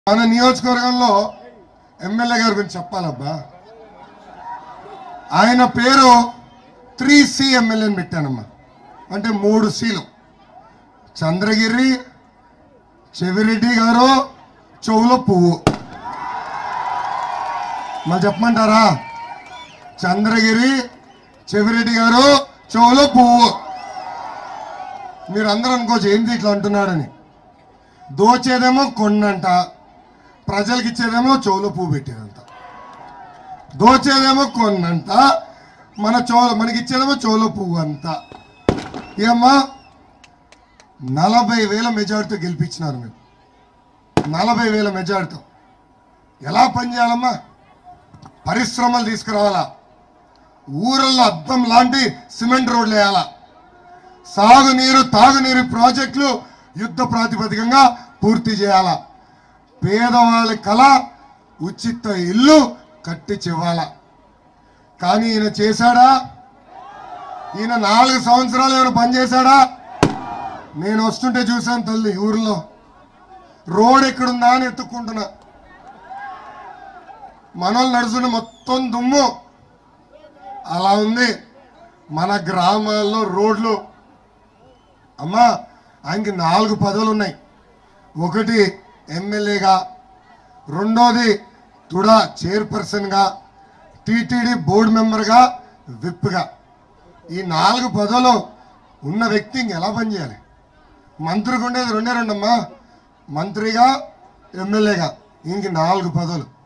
మన నియోజకవర్గంలో ఎమ్మెల్యే గారి గురించి చెప్పాలబ్బా ఆయన పేరు త్రీ సి ఎమ్మెల్యేని పెట్టానమ్మా అంటే మూడు సీలు చంద్రగిరి చెవిరెడ్డి గారు చెవులో పువ్వు మరి చెప్పమంటారా చంద్రగిరి చెవిరెడ్డి గారు చెవులో పువ్వు మీరు అందరూ అనుకోవచ్చు ఏంటి ఇట్లా అంటున్నాడని దోచేదేమో కొన్నంట ప్రజలకు ఇచ్చేదేమో చెవులో పువ్వు పెట్టేదంట దోచేదేమో కొన్నంట మన చో మనకి ఇచ్చేదేమో చెవులో పువ్వు అంత ఏమ్మా నలభై వేల మెజార్టీతో గెలిపించినారు మీరు నలభై వేల మెజార్టీతో ఎలా పనిచేయాలమ్మా పరిశ్రమలు తీసుకురావాలా ఊరల్లో అద్దం లాంటి సిమెంట్ రోడ్లు వేయాలా సాగునీరు తాగునీరు ప్రాజెక్టులు యుద్ధ ప్రాతిపదికంగా పూర్తి చేయాలా పేదవాళ్ళ కళ ఉచిత ఇల్లు కట్టించివ్వాలా కానీ ఈయన చేశాడా ఈయన నాలుగు సంవత్సరాలు ఏమైనా పని చేశాడా నేను వస్తుంటే చూశాను తల్లి ఊర్లో రోడ్ ఎక్కడుందా అని ఎత్తుక్కుంటున్నా మనోళ్ళు నడుచుంటే మొత్తం దుమ్ము అలా ఉంది మన గ్రామాల్లో రోడ్లు అమ్మా ఆయనకి నాలుగు పదవులు ఉన్నాయి ఒకటి ఎమ్మెల్యేగా రెండోది తుడా చైర్పర్సన్గా టీటీడీ బోర్డు మెంబర్గా విప్గా ఈ నాలుగు పదవులు ఉన్న వ్యక్తి ఇంక ఎలా పనిచేయాలి మంత్రికి ఉండేది రెండే రెండమ్మా మంత్రిగా ఎమ్మెల్యేగా ఇంక నాలుగు పదవులు